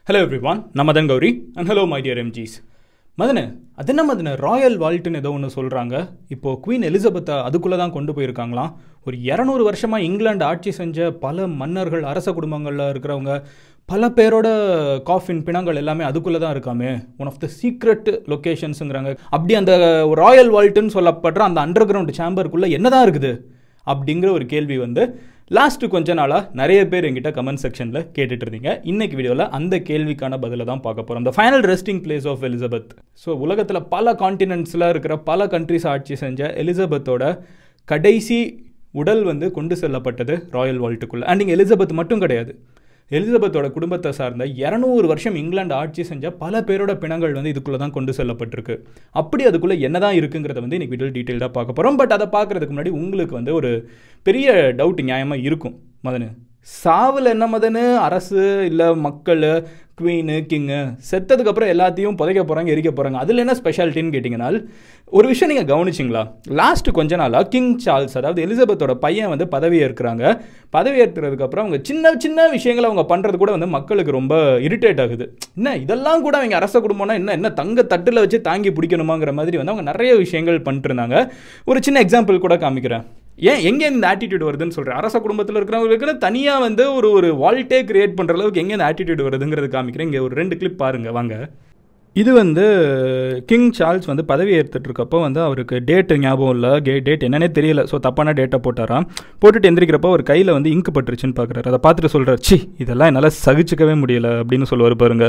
hello everyone நான் Madan Gowri and hello my dear MGs மதனு அது என்ன மதனு ராயல் வால்ட்டுன்னு ஏதோ ஒன்று சொல்கிறாங்க இப்போது குவீன் எலிசபெத்தை அதுக்குள்ளே தான் கொண்டு போயிருக்காங்களாம் ஒரு இரநூறு வருஷமாக இங்கிலாந்து ஆட்சி செஞ்ச பல மன்னர்கள் அரச குடும்பங்களில் இருக்கிறவங்க பல பேரோட காஃபின் பிணங்கள் எல்லாமே அதுக்குள்ளே தான் இருக்காமே ஒன் ஆஃப் த சீக்ரெட் லொக்கேஷன்ஸுங்கிறாங்க அப்படி அந்த ராயல் வால்ட்டுன்னு சொல்லப்படுற அந்த அண்டர் கிரவுண்ட் சேம்பருக்குள்ளே என்ன தான் இருக்குது அப்படிங்கிற ஒரு கேள்வி வந்து லாஸ்ட்டு கொஞ்ச நாளாக நிறைய பேர் எங்கிட்ட கமெண்ட் செக்ஷனில் கேட்டுட்டு இருந்தீங்க இன்னைக்கு வீடியோவில் அந்த கேள்விக்கான பதிலை தான் பார்க்க போகிறோம் இந்த final resting place of Elizabeth so உலகத்தில் பல காண்டினென்ட்ஸில் இருக்கிற பல கண்ட்ரிஸ் ஆட்சி செஞ்ச எலிசபெத்தோட கடைசி உடல் வந்து கொண்டு செல்லப்பட்டது ராயல் வால்ட்டுக்குள்ளே அண்ட் இங்கே எலிசபெத் மட்டும் கிடையாது எலிசபெத்தோட குடும்பத்தை சார்ந்த இரநூறு வருஷம் இங்கிலாந்து ஆட்சி செஞ்ச பல பேரோட பிணங்கள் வந்து இதுக்குள்ளே தான் கொண்டு செல்லப்பட்டிருக்கு அப்படி அதுக்குள்ளே என்ன தான் இருக்குங்கிறத வந்து இன்னைக்கு வீடியோ டீட்டெயிலாக பார்க்க போகிறோம் பட் அதை பார்க்குறதுக்கு முன்னாடி உங்களுக்கு வந்து ஒரு பெரிய டவுட் நியாயமாக இருக்கும் மதனு சாவில் என்ன மதனு அரசு இல்லை மக்கள் குவீனு கிங்கு செத்ததுக்கப்புறம் எல்லாத்தையும் புதைக்க போகிறாங்க எரிக்க போகிறாங்க அதில் என்ன ஸ்பெஷாலிட்டின்னு கேட்டிங்கன்னா ஒரு விஷயம் நீங்கள் கவனிச்சிங்களா லாஸ்ட் கொஞ்ச நாளாக கிங் சார்ல்ஸ் அதாவது எலிசபெத்தோட பையன் வந்து பதவி ஏற்கிறாங்க பதவி ஏற்கிறதுக்கப்புறம் அவங்க சின்ன சின்ன விஷயங்களை அவங்க பண்ணுறது கூட வந்து மக்களுக்கு ரொம்ப இரிட்டேட் ஆகுது என்ன இதெல்லாம் கூட அவங்க அரச குடும்பம்னா என்ன என்ன தங்க தட்டில் வச்சு தாங்கி பிடிக்கணுமாங்கிற மாதிரி வந்து அவங்க நிறைய விஷயங்கள் பண்ணிட்டு இருந்தாங்க ஒரு சின்ன எக்ஸாம்பிள் கூட காமிக்கிறேன் ஏன் எங்கே இந்த ஆட்டிடியூட் வருதுன்னு சொல்கிறேன் அரச குடும்பத்தில் இருக்கிறவங்களுக்கு தனியாக வந்து ஒரு ஒரு வால்ட்டே கிரியேட் பண்ணுற அளவுக்கு எங்கே இந்த ஆட்டிடியூட் வருதுங்கிறது காமிக்கிறேன் இங்கே ஒரு ரெண்டு கிளிப் பாருங்க வாங்க இது வந்து கிங் சார்ல்ஸ் வந்து பதவி ஏற்றுட்டு இருக்கப்போ வந்து அவருக்கு டேட் ஞாபகம் இல்லை கே டேட் என்னன்னே தெரியல ஸோ தப்பான டேட்டை போட்டாராம் போட்டுட்டு எந்திரிக்கிறப்போ ஒரு கையில் வந்து இங்கு பட்டுருச்சுன்னு பார்க்குறாரு அதை பார்த்துட்டு சொல்கிறார் சி இதெல்லாம் என்னால் சகிச்சிக்கவே முடியல அப்படின்னு சொல்லுவார் பாருங்க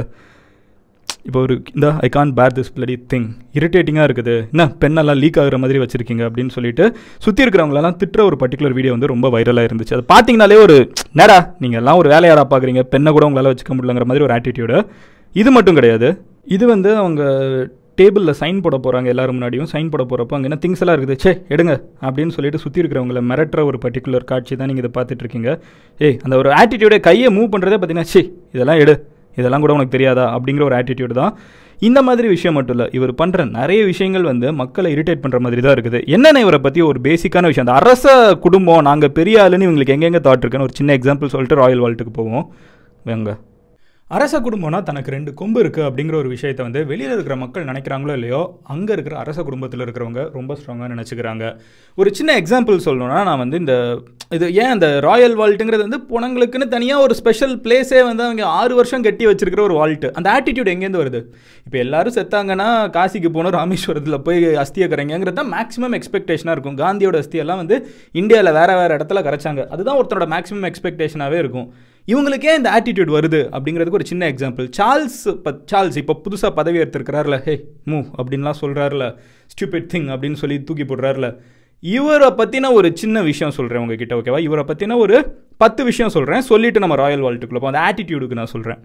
இப்போ ஒரு இந்த ஐ கான் பேர் திஸ் பிளடி திங் இரிட்டேட்டிங்காக இருக்குது என்ன பெண்ணெல்லாம் லீக் ஆகுற மாதிரி வச்சுருக்கீங்க அப்படின்னு சொல்லிட்டு சுற்றி இருக்கிறவங்களெல்லாம் திட்டுற ஒரு பர்டிகுலர் வீடியோ வந்து ரொம்ப வைரலாக இருந்துச்சு அதை பார்த்தீங்கனாலே ஒரு நேரா நீங்கள் எல்லாம் ஒரு வேலையாரா பார்க்குறீங்க பெண்ணை கூட உங்களால் வச்சுக்க முடியலங்கிற மாதிரி ஒரு ஆட்டிடியூடு இது மட்டும் கிடையாது இது வந்து அவங்க டேபிளில் சைன் போட போகிறாங்க எல்லாரும் முன்னாடியும் சைன் போட போகிறப்போ அங்கே என்ன திங்ஸ் எல்லாம் இருக்குது சே எடுங்க அப்படின்னு சொல்லிட்டு சுற்றி இருக்கிறவங்கள மிரட்டுற ஒரு பர்டிகுலர் காட்சி தான் நீங்கள் இதை பார்த்துட்டு இருக்கீங்க ஏய் அந்த ஒரு ஆட்டிடியூடே கையை மூவ் பண்ணுறதே பார்த்தீங்கன்னா சே இதெல்லாம் எடு இதெல்லாம் கூட உனக்கு தெரியாதா அப்படிங்கிற ஒரு ஆட்டிடியூட் தான் இந்த மாதிரி விஷயம் மட்டும் இல்லை இவர் பண்ணுற நிறைய விஷயங்கள் வந்து மக்களை இரிட்டேட் பண்ணுற மாதிரி தான் இருக்குது என்னென்ன இவரை பற்றி ஒரு பேசிக்கான விஷயம் அந்த அரச குடும்பம் நாங்கள் பெரிய ஆளுன்னு இவங்களுக்கு எங்கெங்கே தாட் இருக்குன்னு ஒரு சின்ன எக்ஸாம்பிள் சொல்லிட்டு ராயல் வால்ட்டுக்கு போவோம் வேங்க அரச குடும்பம்னா தனக்கு ரெண்டு கொம்பு இருக்குது அப்படிங்கிற ஒரு விஷயத்தை வந்து வெளியில் இருக்கிற மக்கள் நினைக்கிறாங்களோ இல்லையோ அங்கே இருக்கிற அரச குடும்பத்தில் இருக்கிறவங்க ரொம்ப ஸ்ட்ராங்காக நினச்சிக்கிறாங்க ஒரு சின்ன எக்ஸாம்பிள் சொல்லணும்னா நான் வந்து இந்த இது ஏன் அந்த ராயல் வால்ட்டுங்கிறது வந்து புனங்களுக்குன்னு தனியாக ஒரு ஸ்பெஷல் பிளேஸே வந்து அவங்க ஆறு வருஷம் கட்டி வச்சிருக்கிற ஒரு வால்ட்டு அந்த ஆட்டிடியூட் எங்கேருந்து வருது இப்போ எல்லாரும் செத்தாங்கன்னா காசிக்கு போகணும் ராமேஸ்வரத்தில் போய் அஸ்தியை கரைங்கிறது தான் மேக்ஸிமம் எக்ஸ்பெக்டேஷனாக இருக்கும் காந்தியோட அஸ்தியெல்லாம் வந்து இந்தியாவில் வேறு வேறு இடத்துல கரைச்சாங்க அதுதான் ஒருத்தரோட மேக்ஸிமம் எக்ஸ்பெக்டேஷனாகவே இருக்கும் இவங்களுக்கே இந்த ஆட்டிடியூட் வருது அப்படிங்கிறதுக்கு ஒரு சின்ன எக்ஸாம்பிள் சார்ல்ஸ் சார்ல்ஸ் இப்போ புதுசாக பதவி எடுத்திருக்கிறாருல ஹே மூ அப்படின்லாம் சொல்கிறாருல ஸ்டூபிட் திங் அப்படின்னு சொல்லி தூக்கி போடுறாருல இவரை பற்றின ஒரு சின்ன விஷயம் சொல்கிறேன் உங்ககிட்ட ஓகேவா இவரை பற்றின ஒரு பத்து விஷயம் சொல்கிறேன் சொல்லிட்டு நம்ம ராயல் வால்ட்டுக்குள்ளே போ அந்த ஆட்டிடியூடுக்கு நான் சொல்கிறேன்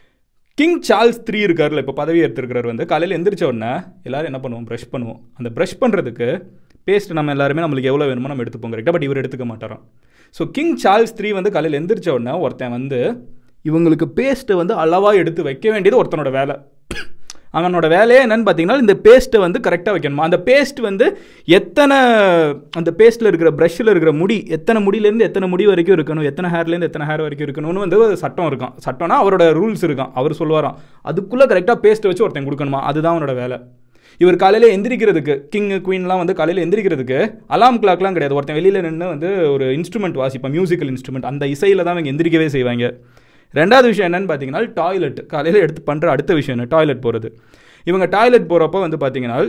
கிங் சார்ல்ஸ் த்ரீ இருக்கார்ல இப்போ பதவி எடுத்திருக்கிறார் வந்து காலையில் எந்திரிச்ச உடனே எல்லோரும் என்ன பண்ணுவோம் ப்ரஷ் பண்ணுவோம் அந்த ப்ரஷ் பண்ணுறதுக்கு பேஸ்ட் நம்ம எல்லாருமே நம்மளுக்கு எவ்வளோ வேணுமோ நம்ம எடுத்துப்போம் கரெக்டாக பட் இவர் எடுத்துக்க மாட்டாராம் ஸோ கிங் சார்ல்ஸ் த்ரீ வந்து காலையில் எந்திரிச்ச உடனே ஒருத்தன் வந்து இவங்களுக்கு பேஸ்ட்டை வந்து அளவாக எடுத்து வைக்க வேண்டியது ஒருத்தனோட வேலை அவனோட வேலையே என்னன்னு பார்த்தீங்கன்னா இந்த பேஸ்ட்டை வந்து கரெக்டாக வைக்கணுமா அந்த பேஸ்ட் வந்து எத்தனை அந்த பேஸ்ட்டில் இருக்கிற ப்ரஷ்ஷில் இருக்கிற முடி எத்தனை முடியிலேருந்து எத்தனை முடி வரைக்கும் இருக்கணும் எத்தனை ஹேர்லேருந்து எத்தனை ஹேர் வரைக்கும் இருக்கணும்னு வந்து ஒரு சட்டம் இருக்கும் சட்டம்னா அவரோட ரூல்ஸ் இருக்கும் அவர் சொல்லுவாராம் அதுக்குள்ளே கரெக்டாக பேஸ்ட்டை வச்சு ஒருத்தன் கொடுக்கணுமா அதுதான் அவனோட வேலை இவர் காலையில் எந்திரிக்கிறதுக்கு கிங் குவீன்லாம் வந்து காலையில் எந்திரிக்கிறதுக்கு அலாம் கிளாக்லாம் கிடையாது ஒருத்தன் வெளியில் நின்று வந்து ஒரு இன்ஸ்ட்ருமெண்ட் வாசிப்பான் மியூசிக்கல் இன்ஸ்ட்ருமெண்ட் அந்த இசையில் தான் அவங்க எந்திரிக்கவே செய்வாங்க ரெண்டாவது விஷயம் என்னன்னு பார்த்தீங்கன்னா டாய்லெட் காலையில் எடுத்து பண்ணுற அடுத்த விஷயம் என்ன டாய்லெட் போகிறது இவங்க டாய்லெட் போகிறப்போ வந்து பார்த்தீங்கன்னா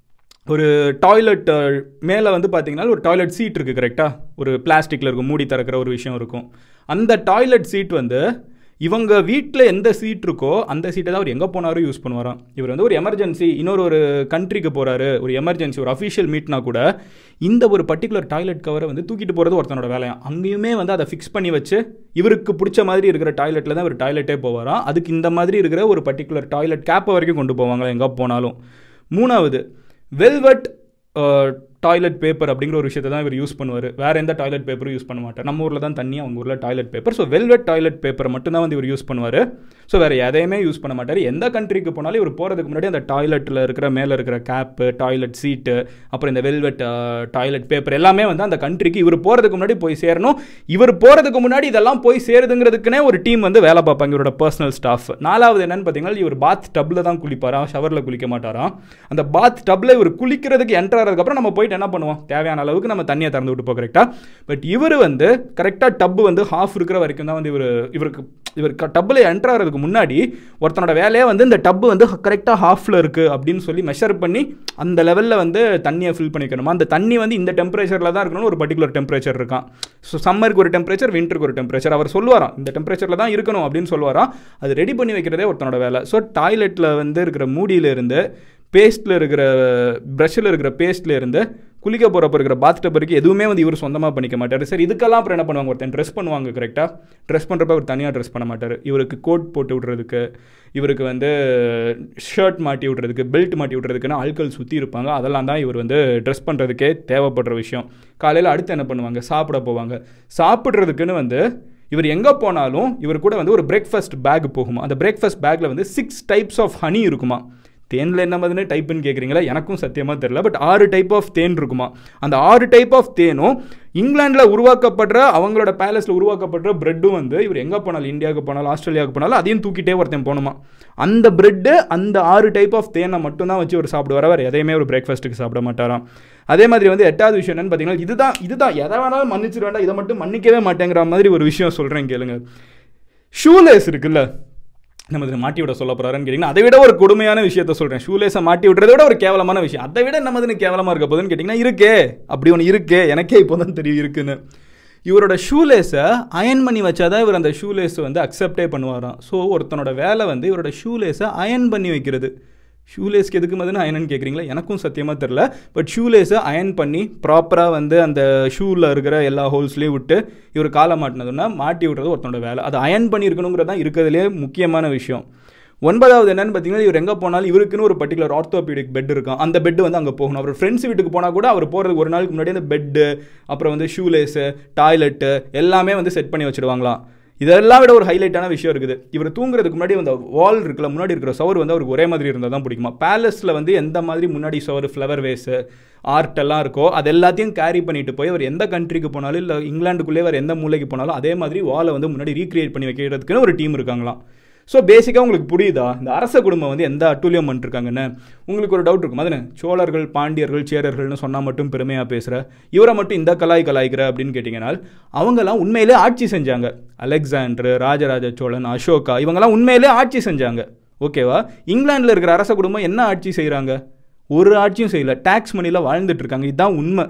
ஒரு டாய்லெட் மேலே வந்து பார்த்தீங்கன்னா ஒரு டாய்லெட் சீட் இருக்குது கரெக்டாக ஒரு பிளாஸ்டிக்கில் இருக்கும் மூடி திறக்கிற ஒரு விஷயம் இருக்கும் அந்த டாய்லெட் சீட் வந்து இவங்க வீட்டில் எந்த சீட் இருக்கோ அந்த சீட்டை தான் அவர் எங்கே போனாலும் யூஸ் பண்ணுவாராம் இவர் வந்து ஒரு எமர்ஜென்சி இன்னொரு ஒரு கண்ட்ரிக்கு போகிறாரு ஒரு எமர்ஜென்சி ஒரு அஃபிஷியல் மீட்னா கூட இந்த ஒரு பர்டிகுலர் டாய்லெட் கவரை வந்து தூக்கிட்டு போகிறது ஒருத்தனோட வேலையா அங்கேயுமே வந்து அதை ஃபிக்ஸ் பண்ணி வச்சு இவருக்கு பிடிச்ச மாதிரி இருக்கிற டாய்லெட்டில் தான் இவர் டாய்லெட்டே போவாராம் அதுக்கு இந்த மாதிரி இருக்கிற ஒரு பர்டிகுலர் டாய்லெட் கேப்பை வரைக்கும் கொண்டு போவாங்க எங்கே போனாலும் மூணாவது வெல்வெட் டாய்லெட் பேப்பர் அப்படிங்கிற ஒரு விஷயத்தை தான் இவர் யூஸ் பண்ணுவார் வேறு எந்த டாய்லெட் பேப்பரும் யூஸ் பண்ண மாட்டார் நம்ம ஊரில் தான் தண்ணி அவங்க ஊரில் toilet paper so velvet toilet பேப்பரை மட்டும்தான் வந்து இவர் யூஸ் பண்ணுவார் ஸோ வேறு எதையுமே யூஸ் பண்ண மாட்டார் எந்த கண்ட்ரிக்கு போனாலும் இவர் போகிறதுக்கு முன்னாடி அந்த டாய்லெட்டில் இருக்கிற மேலே இருக்கிற கேப்பு டாய்லெட் சீட்டு அப்புறம் இந்த வெல்வெட் டாய்லெட் பேப்பர் எல்லாமே வந்து அந்த கண்ட்ரிக்கு இவர் போகிறதுக்கு முன்னாடி போய் சேரணும் இவர் போகிறதுக்கு முன்னாடி இதெல்லாம் போய் சேருதுங்கிறதுக்குனே ஒரு டீம் வந்து வேலை பார்ப்பாங்க இவரோட பர்சனல் ஸ்டாஃப் நாலாவது என்னன்னு பார்த்தீங்கன்னா இவர் பாத் டப்பில் தான் குளிப்பாராம் ஷவரில் குளிக்க மாட்டாராம் அந்த பாத் டப்பில் இவர் குளிக்கிறதுக்கு என்டர் ஆகிறதுக்கப்புறம் நம்ம போயிட்டு என்ன பண்ணுவோம் தேவையான அளவுக்கு நம்ம தண்ணியை திறந்து விட்டு போக கரெக்டாக பட் இவர் வந்து கரெக்டாக டப்பு வந்து ஹாஃப் இருக்கிற வரைக்கும் தான் வந்து இவர் இவருக்கு இவர் டப்பில் என்டர் ஆகிறதுக்கு முன்னாடி ஒருத்தனோட வேலையே வந்து இந்த டப்பு வந்து கரெக்டாக ஹாஃபில் இருக்குது அப்படின்னு சொல்லி மெஷர் பண்ணி அந்த லெவலில் வந்து தண்ணியை ஃபில் பண்ணிக்கணுமா அந்த தண்ணி வந்து இந்த டெம்பரேச்சரில் தான் இருக்கணும்னு ஒரு பர்டிகுலர் டெம்பரேச்சர் இருக்கான் ஸோ சம்மருக்கு ஒரு டெம்பரேச்சர் வின்டருக்கு ஒரு டெம்பரேச்சர் அவர் சொல்லுவாராம் இந்த டெம்பரேச்சரில் தான் இருக்கணும் அப்படின்னு சொல்லுவாராம் அது ரெடி பண்ணி வைக்கிறதே ஒருத்தனோட வேலை ஸோ டாய்லெட்டில் வந்து இருக்கிற மூடியிலேருந்து பேஸ்ட்டில் இருக்கிற ப்ரஷ்ஷில் இருக்கிற பேஸ்ட்டில் இருந்து குளிக்க போகிறப்ப இருக்கிற பாத் டப் வரைக்கும் எதுவுமே வந்து இவர் சொந்தமாக பண்ணிக்க மாட்டார் சரி இதுக்கெல்லாம் அப்புறம் என்ன பண்ணுவாங்க ஒருத்தன் ட்ரெஸ் பண்ணுவாங்க கரெக்டாக ட்ரெஸ் பண்ணுறப்ப அவர் தனியாக ட்ரெஸ் பண்ண மாட்டார் இவருக்கு கோட் போட்டு விட்றதுக்கு இவருக்கு வந்து ஷர்ட் மாட்டி விட்றதுக்கு பெல்ட் மாட்டி விட்றதுக்குன்னு ஆட்கள் சுற்றி இருப்பாங்க அதெல்லாம் தான் இவர் வந்து ட்ரெஸ் பண்ணுறதுக்கே தேவைப்படுற விஷயம் காலையில் அடுத்து என்ன பண்ணுவாங்க சாப்பிட போவாங்க சாப்பிட்றதுக்குன்னு வந்து இவர் எங்கே போனாலும் இவர் கூட வந்து ஒரு பிரேக்ஃபாஸ்ட் பேக் போகுமா அந்த பிரேக்ஃபாஸ்ட் பேக்கில் வந்து சிக்ஸ் டைப்ஸ் ஆஃப் ஹனி இருக்குமா தேனில் என்ன மாதிரி டைப்புன்னு கேட்குறீங்களா எனக்கும் சத்தியமாக தெரில பட் ஆறு டைப் ஆஃப் தேன் இருக்குமா அந்த ஆறு டைப் ஆஃப் தேனும் இங்கிலாண்டில் உருவாக்கப்படுற அவங்களோட பேலஸில் உருவாக்கப்படுற பிரெட்டும் வந்து இவர் எங்கே போனாலும் இந்தியாவுக்கு போனாலும் ஆஸ்திரேலியாவுக்கு போனாலும் அதையும் தூக்கிட்டே ஒருத்தன் போகணுமா அந்த பிரெட்டு அந்த ஆறு டைப் ஆஃப் தேனை மட்டும்தான் வச்சு ஒரு சாப்பிடுவார் வேறு எதையுமே ஒரு பிரேக்ஃபாஸ்ட்டுக்கு சாப்பிட மாட்டாராம் அதே மாதிரி வந்து எட்டாவது விஷயம் என்னன்னு பார்த்தீங்கன்னா இதுதான் இதுதான் எதை வேணாலும் மன்னிச்சிட வேண்டாம் இதை மட்டும் மன்னிக்கவே மாட்டேங்கிற மாதிரி ஒரு விஷயம் சொல்கிறேன் கேளுங்க ஷூலேஸ் இருக்குல்ல நம்ம இதை மாட்டி விட சொல்ல போறாருன்னு கேட்டிங்கன்னா அதை விட ஒரு கொடுமையான விஷயத்த சொல்கிறேன் ஷூலேஸை மாட்டி விட்றதை விட ஒரு கேவலமான விஷயம் அதை விட நம்ம இதுன்னு கேவலமாக இருக்க போதுன்னு கேட்டிங்கன்னா இருக்கே அப்படி ஒன்று இருக்கே எனக்கே இப்போ தான் தெரியும் இருக்குன்னு இவரோட ஷூலேஸை அயன் பண்ணி வச்சாதான் இவர் அந்த ஷூலேஸை வந்து அக்செப்டே பண்ணுவாராம் ஸோ ஒருத்தனோட வேலை வந்து இவரோட ஷூலேஸை அயன் பண்ணி வைக்கிறது ஷூலேஸ்க்கு எதுக்கு மதுன்னு அயனன்னு கேட்குறீங்களா எனக்கும் சத்தியமாக தெரில பட் ஷூலேஸை அயன் பண்ணி ப்ராப்பராக வந்து அந்த ஷூவில் இருக்கிற எல்லா ஹோல்ஸ்லேயும் விட்டு இவர் காலை மாட்டினதுன்னா மாட்டி விட்றது ஒருத்தனோட வேலை அது அயன் பண்ணியிருக்கணுங்கிறது தான் இருக்கிறதுலே முக்கியமான விஷயம் ஒன்பதாவது என்னன்னு பார்த்தீங்கன்னா இவர் எங்கே போனாலும் இவருக்குன்னு ஒரு பர்டிகுலர் ஆர்த்தோபீடிக் பெட் இருக்கும் அந்த பெட் வந்து அங்கே போகணும் அவர் ஃப்ரெண்ட்ஸ் வீட்டுக்கு போனால் கூட அவர் போகிறதுக்கு ஒரு நாளுக்கு முன்னாடி அந்த பெட்டு அப்புறம் வந்து ஷூலேஸு டாய்லெட்டு எல்லாமே வந்து செட் பண்ணி வச்சுடுவாங்களாம் இதெல்லாம் விட ஒரு ஹைலைட்டான விஷயம் இருக்குது இவர் தூங்குறதுக்கு முன்னாடி அந்த வால் இருக்குல்ல முன்னாடி இருக்கிற சவர் வந்து அவருக்கு ஒரே மாதிரி இருந்தால் தான் பிடிக்குமா பேலஸில் வந்து எந்த மாதிரி முன்னாடி சவர் ஃப்ளவர் வேஸு ஆர்ட் எல்லாம் இருக்கோ அது எல்லாத்தையும் கேரி பண்ணிட்டு போய் அவர் எந்த கண்ட்ரிக்கு போனாலும் இல்லை இங்கிலாந்துக்குள்ளே வேறு எந்த மூலைக்கு போனாலும் அதே மாதிரி வாலை வந்து முன்னாடி ரீக்ரியேட் பண்ணி வைக்கிறதுக்குன்னு ஒரு டீம் இருக்காங்களாம் ஸோ பேசிக்காக உங்களுக்கு புரியுதா இந்த அரச குடும்பம் வந்து எந்த அட்டூழியம் பண்ணிருக்காங்கன்னு உங்களுக்கு ஒரு டவுட் இருக்கும் அதுன்னு சோழர்கள் பாண்டியர்கள் சேரர்கள்னு சொன்னால் மட்டும் பெருமையாக பேசுகிற இவரை மட்டும் இந்த கலாய் கலாய்க்கிற அப்படின்னு கேட்டிங்கன்னா அவங்கெல்லாம் உண்மையிலே ஆட்சி செஞ்சாங்க அலெக்சாண்டர் ராஜராஜ சோழன் அசோகா இவங்கெல்லாம் உண்மையிலே ஆட்சி செஞ்சாங்க ஓகேவா இங்கிலாந்தில் இருக்கிற அரச குடும்பம் என்ன ஆட்சி செய்கிறாங்க ஒரு ஆட்சியும் செய்யல டேக்ஸ் மணியில் வாழ்ந்துட்டு இருக்காங்க இதுதான் உண்மை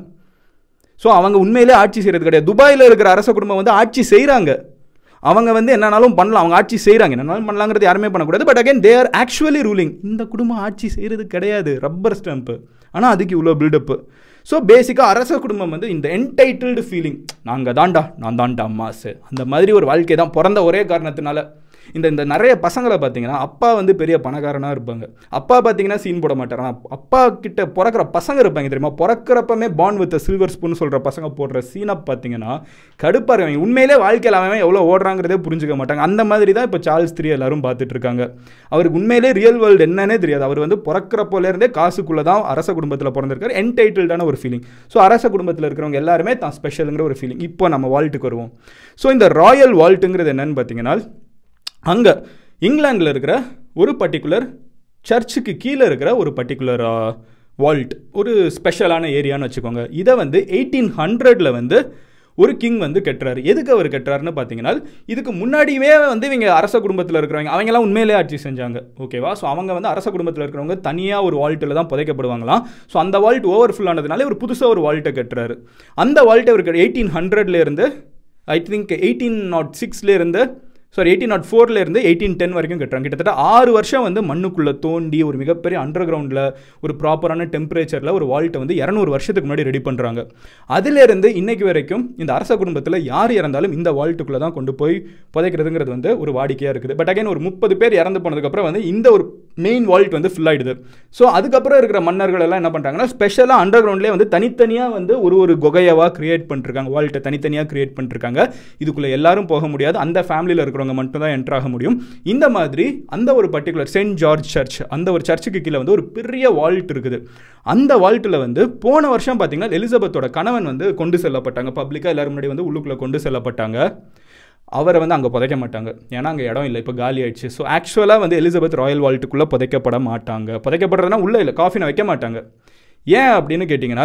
ஸோ அவங்க உண்மையிலே ஆட்சி செய்கிறது கிடையாது துபாயில் இருக்கிற அரச குடும்பம் வந்து ஆட்சி செய்கிறாங்க அவங்க வந்து என்னன்னாலும் பண்ணலாம் அவங்க ஆட்சி செய்கிறாங்க என்னன்னாலும் பண்ணலாங்கிறது யாருமே பண்ணக்கூடாது but again there actually ruling இந்த குடும்பம் ஆட்சி செய்கிறது கிடையாது ரப்பர் ஸ்டம்ப்பு ஆனால் அதுக்கு இவ்வளோ பில்டப்பு ஸோ பேசிக்காக அரச குடும்பம் வந்து இந்த என்டைட்டில்டு ஃபீலிங் நாங்கள் தாண்டா நான் தாண்டா அம்மாசு அந்த மாதிரி ஒரு வாழ்க்கை தான் பிறந்த ஒரே காரணத்தினால இந்த இந்த நிறைய பசங்களை பார்த்தீங்கன்னா அப்பா வந்து பெரிய பணக்காரனாக இருப்பாங்க அப்பா பார்த்தீங்கன்னா சீன் போட மாட்டார் ஆனால் அப்பா கிட்ட பிறக்கிற பசங்க இருப்பாங்க தெரியுமா பிறக்கிறப்பமே பான் வித் சில்வர் ஸ்பூன் சொல்கிற பசங்க போடுற சீனை பார்த்தீங்கன்னா கடுப்பாக இருக்காங்க உண்மையிலே வாழ்க்கையில் அவன் எவ்வளோ ஓடுறாங்கிறதே புரிஞ்சுக்க மாட்டாங்க அந்த மாதிரி தான் இப்போ சார்ல்ஸ் த்ரீ எல்லாரும் பார்த்துட்டு இருக்காங்க அவருக்கு உண்மையிலே ரியல் வேர்ல்டு என்னன்னே தெரியாது அவர் வந்து பிறக்கிறப்போலேருந்தே காசுக்குள்ளே தான் அரச குடும்பத்தில் பிறந்திருக்காரு என்டைட்டில்டான ஒரு ஃபீலிங் ஸோ அரச குடும்பத்தில் இருக்கிறவங்க எல்லாருமே தான் ஸ்பெஷலுங்கிற ஒரு ஃபீலிங் இப்போ நம்ம வால்ட்டுக்கு வருவோம் ஸோ இந்த ராயல் வால்ட்டுங்கிறது என்னன்னு பார்த்தீங்கன்னா அங்கே இங்கிலாண்டில் இருக்கிற ஒரு பர்டிகுலர் சர்ச்சுக்கு கீழே இருக்கிற ஒரு பர்டிகுலர் வால்ட் ஒரு ஸ்பெஷலான ஏரியான்னு வச்சுக்கோங்க இதை வந்து எயிட்டீன் ஹண்ட்ரடில் வந்து ஒரு கிங் வந்து கட்டுறாரு எதுக்கு அவர் கட்டுறாருன்னு பார்த்தீங்கன்னா இதுக்கு முன்னாடியே வந்து இவங்க அரச குடும்பத்தில் இருக்கிறவங்க அவங்கெல்லாம் உண்மையிலே ஆட்சி செஞ்சாங்க ஓகேவா ஸோ அவங்க வந்து அரச குடும்பத்தில் இருக்கிறவங்க தனியாக ஒரு வால்ட்டில் தான் புதைக்கப்படுவாங்களாம் ஸோ அந்த வால்ட் ஓவர்ஃபுல் ஆனதுனால இவர் புதுசாக ஒரு வால்ட்டை கட்டுறாரு அந்த வால்ட்டை இவருக்கு எயிட்டீன் ஹண்ட்ரட்லேருந்து ஐ திங்க் எயிட்டீன் நாட் சிக்ஸ்லேருந்து சாரி எயிட்டீன் நாட் ஃபோர்லேருந்து எயிட்டீன் டென் வரைக்கும் கட்டுறாங்க கிட்டத்தட்ட ஆறு வருஷம் வந்து மண்ணுக்குள்ளே தோண்டி ஒரு மிகப்பெரிய அண்டர் கிரவுண்டில் ஒரு ப்ராப்பரான டெம்பரேச்சரில் ஒரு வால்ட்டை வந்து இரநூறு வருஷத்துக்கு முன்னாடி ரெடி பண்ணுறாங்க அதிலேருந்து இன்னைக்கு வரைக்கும் இந்த அரச குடும்பத்தில் யார் இறந்தாலும் இந்த வால்ட்டுக்குள்ளே தான் கொண்டு போய் புதைக்கிறதுங்கிறது வந்து ஒரு வாடிக்கையாக இருக்குது பட் அகைன் ஒரு முப்பது பேர் இறந்து போனதுக்கப்புறம் வந்து இந்த ஒரு மெயின் வால்ட் வந்து ஃபில் ஆகிடுது ஸோ அதுக்கப்புறம் இருக்கிற மன்னர்கள் எல்லாம் என்ன பண்ணுறாங்கன்னா ஸ்பெஷலாக அண்டர் கிரவுண்ட்லேயே வந்து தனித்தனியாக வந்து ஒரு ஒரு குகையவாக கிரியேட் பண்ணிருக்காங்க வால்ட்டை தனித்தனியாக கிரியேட் பண்ணிருக்காங்க இதுக்குள்ளே எல்லாரும் போக முடியாது அந்த ஃபேமிலியில் இருக்கிறவங்க மட்டும் தான் என்ட்ரு ஆக முடியும் இந்த மாதிரி அந்த ஒரு பர்டிகுலர் சென்ட் ஜார்ஜ் சர்ச் அந்த ஒரு சர்ச்சுக்கு கீழே வந்து ஒரு பெரிய வால்ட் இருக்குது அந்த வால்ட்டில் வந்து போன வருஷம் பார்த்தீங்கன்னா எலிசபெத்தோட கணவன் வந்து கொண்டு செல்லப்பட்டாங்க பப்ளிக்காக எல்லாரும் முன்னாடி வந்து உள்ளுக்குள்ளே கொண்டு செல்லப்பட்டாங்க அவரை வந்து அங்கே புதைக்க மாட்டாங்க ஏன்னா அங்கே இடம் இல்லை இப்போ காலி ஆயிடுச்சு ஸோ ஆக்சுவலாக வந்து எலிசபெத் ராயல் வால்ட்டுக்குள்ளே புதைக்கப்பட மாட்டாங்க புதைக்கப்படுறதுனா உள்ளே இல்லை காஃபினை வைக்க மாட்டாங்க ஏன் அப்படின்னு கேட்டிங்கன்னா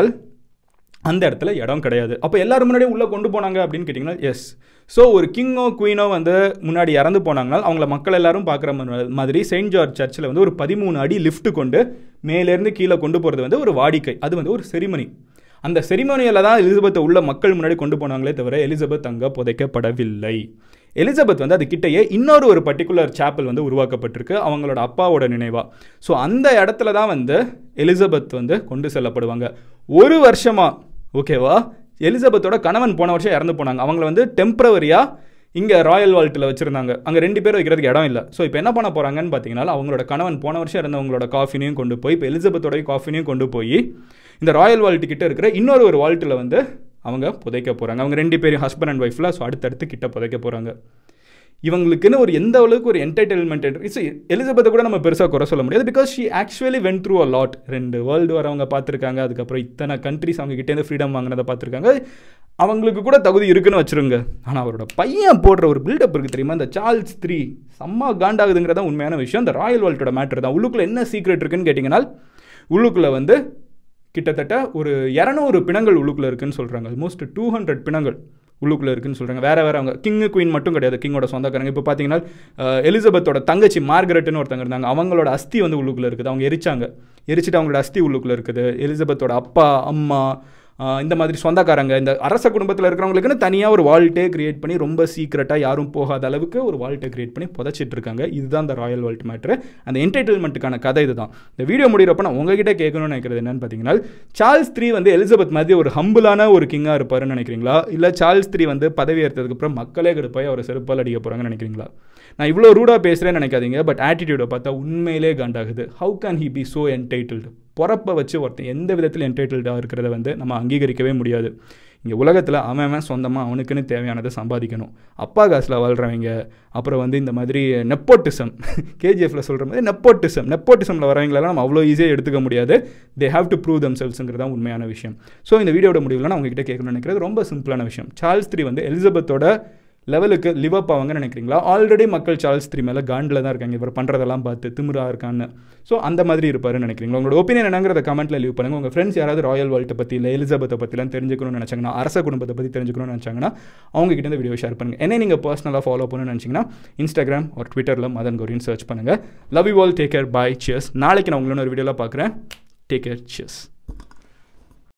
அந்த இடத்துல இடம் கிடையாது அப்போ எல்லாரும் முன்னாடியும் உள்ளே கொண்டு போனாங்க அப்படின்னு கேட்டிங்கன்னா எஸ் ஸோ ஒரு கிங்கோ குயினோ வந்து முன்னாடி இறந்து போனாங்கன்னா அவங்கள மக்கள் எல்லாரும் பார்க்குற மாதிரி செயின்ட் ஜார்ஜ் சர்ச்சில் வந்து ஒரு பதிமூணு அடி லிஃப்ட் கொண்டு மேலேருந்து கீழே கொண்டு போகிறது வந்து ஒரு வாடிக்கை அது வந்து ஒரு செரிமனி அந்த செரிமோனியில் தான் எலிசபெத்தை உள்ள மக்கள் முன்னாடி கொண்டு போனாங்களே தவிர எலிசபெத் அங்கே புதைக்கப்படவில்லை எலிசபெத் வந்து அது கிட்டேயே இன்னொரு ஒரு பர்டிகுலர் சாப்பல் வந்து உருவாக்கப்பட்டிருக்கு அவங்களோட அப்பாவோட நினைவா ஸோ அந்த இடத்துல தான் வந்து எலிசபெத் வந்து கொண்டு செல்லப்படுவாங்க ஒரு வருஷமா ஓகேவா எலிசபெத்தோட கணவன் போன வருஷம் இறந்து போனாங்க அவங்கள வந்து டெம்பரவரியாக இங்கே ராயல் வால்ட்டில் வச்சுருந்தாங்க அங்கே ரெண்டு பேர் வைக்கிறதுக்கு இடம் இல்லை ஸோ இப்போ என்ன பண்ண போகிறாங்கன்னு பார்த்தீங்கன்னா அவங்களோட கணவன் போன வருஷம் இருந்தவங்களோட காஃபினையும் கொண்டு போய் இப்போ எலிசபெத்தோட காஃபினையும் கொண்டு போய் இந்த ராயல் வால்ட்டு கிட்ட இருக்கிற இன்னொரு ஒரு வால்ட்டில் வந்து அவங்க புதைக்க போகிறாங்க அவங்க ரெண்டு பேரும் ஹஸ்பண்ட் அண்ட் ஒய்ஃபில் ஸோ அடுத்தடுத்து கிட்ட புதைக்க போகிறாங்க இவங்களுக்குன்னு ஒரு எந்த அளவுக்கு ஒரு என்டர்டெயின்மெண்ட் இட்ஸ் எலிசபெத்தை கூட நம்ம பெருசாக குறை சொல்ல முடியாது because she actually went through a lot ரெண்டு வேர்ல்டு வர அவங்க பார்த்துருக்காங்க அதுக்கப்புறம் இத்தனை கண்ட்ரிஸ் அவங்க கிட்டேருந்து ஃப்ரீடம் வாங்கினதை பார்த்துருக்காங்க அவங்களுக்கு கூட தகுதி இருக்குன்னு வச்சுருங்க ஆனால் அவரோட பையன் போடுற ஒரு பில்டப் இருக்குது தெரியுமா இந்த சார்ல்ஸ் த்ரீ செம்ம காண்டாகுதுங்கிறத உண்மையான விஷயம் இந்த ராயல் வால்ட்டோட மேட்ரு தான் உள்ளுக்குள்ளே என்ன சீக்ரெட் இருக்குன்னு கேட்டிங்கன்னா உள்ளுக்குள்ளே வந்து கிட்டத்தட்ட ஒரு இரநூறு பிணங்கள் உள்ளுக்குள்ளே இருக்குன்னு சொல்கிறாங்க ஆல்மோஸ்ட் டூ ஹண்ட்ரட் பிணங்கள் உள்ளுக்குள்ளே இருக்குன்னு சொல்கிறாங்க வேறு வேறு அவங்க கிங்கு குயின் மட்டும் கிடையாது கிங்கோட சொந்தக்காரங்க இப்போ பார்த்தீங்கன்னா எலிசபெத்தோட தங்கச்சி மார்கரெட்னு ஒருத்தங்க இருந்தாங்க அவங்களோட அஸ்தி வந்து உள்ளுக்குள்ளே இருக்குது அவங்க எரிச்சாங்க எரிச்சிட்டு அவங்களோட அஸ்தி உள்ளுக்குள்ளே இருக்குது எலிசபெத்தோட அப்பா அம்மா இந்த மாதிரி சொந்தக்காரங்க இந்த அரச குடும்பத்தில் இருக்கிறவங்களுக்குன்னு தனியாக ஒரு வால்ட்டே கிரியேட் பண்ணி ரொம்ப சீக்கிரட்டாக யாரும் போகாத அளவுக்கு ஒரு வால்ட்டை கிரியேட் பண்ணி புதைச்சிட்டு இருக்காங்க இதுதான் இந்த ராயல் வால்ட் மேட்ரு அந்த என்டர்டெயின்மெண்ட்டுக்கான கதை இதுதான் இந்த வீடியோ முடிகிறப்ப நான் உங்ககிட்ட கேட்கணும்னு நினைக்கிறது என்னன்னு பார்த்தீங்கன்னா சார்ல்ஸ் த்ரீ வந்து எலிசபெத் மாதிரி ஒரு ஹம்புளான ஒரு கிங்காக இருப்பாருன்னு நினைக்கிறீங்களா இல்லை சார்ல்ஸ் த்ரீ வந்து பதவி ஏற்றதுக்கு அப்புறம் மக்களே கெடுப்பாய் அவர் செருப்பால் அடிக்க போகிறாங்கன்னு நினைக்கிறீங்களா நான் இவ்வளோ ரூடாக பேசுகிறேன்னு நினைக்காதீங்க பட் ஆட்டிடியூடை பார்த்தா உண்மையிலே காண்டாகுது how can he be so entitled பொறப்பை வச்சு ஒருத்தன் எந்த விதத்தில் என்டைட்டில்டாக இருக்கிறத வந்து நம்ம அங்கீகரிக்கவே முடியாது இங்கே உலகத்தில் அவன் அவன் சொந்தமாக அவனுக்குன்னு தேவையானதை சம்பாதிக்கணும் அப்பா காசில் வாழ்கிறவங்க அப்புறம் வந்து இந்த மாதிரி நெப்போட்டிசம் கேஜிஎஃப்ல சொல்கிற மாதிரி நெப்போட்டிசம் நெப்போட்டிசமில் வரவங்களெல்லாம் நம்ம அவ்வளோ ஈஸியாக எடுத்துக்க முடியாது they have to prove them செல்ஸுங்கிறது தான் உண்மையான விஷயம் ஸோ இந்த வீடியோட முடிவில் நான் உங்ககிட்ட கேட்கணும்னு நினைக்கிறது ரொம்ப சிம்பிளான விஷயம் சார்ல்ஸ் த்ரீ வந்து எலிசபெத்தோட லெவலுக்கு லிவ் அப் ஆவாங்கன்னு நினைக்கிறீங்களா ஆல்ரெடி மக்கள் சார்ல்ஸ் த்ரீ மேலே காண்டில் தான் இருக்காங்க இவர் பண்ணுறதெல்லாம் பார்த்து திமிரா இருக்கான்னு ஸோ அந்த மாதிரி இருப்பாருன்னு நினைக்கிறீங்களா உங்களோட ஒப்பீனியன் என்னங்கிறத கமெண்ட்டில் லீவ் பண்ணுங்கள் உங்கள் ஃப்ரெண்ட்ஸ் யாராவது ராயல் வால்ட்டை பற்றி இல்லை எலிசபெத்தை பற்றிலாம் தெரிஞ்சுக்கணும்னு நினச்சாங்கன்னா அரச குடும்பத்தை பற்றி தெரிஞ்சுக்கணும்னு நினச்சாங்கன்னா அவங்க கிட்ட இந்த வீடியோ ஷேர் பண்ணுங்கள் என்ன நீங்கள் பர்சனலாக ஃபாலோ பண்ணணும்னு நினச்சிங்கன்னா இன்ஸ்டாகிராம் ஒரு ட்விட்டரில் மதன் கோரின்னு சர்ச் பண்ணுங்கள் love you all take care bye cheers நாளைக்கு நான் உங்களோட ஒரு வீடியோவில் பார்க்குறேன் டேக் கேர் சியர்ஸ்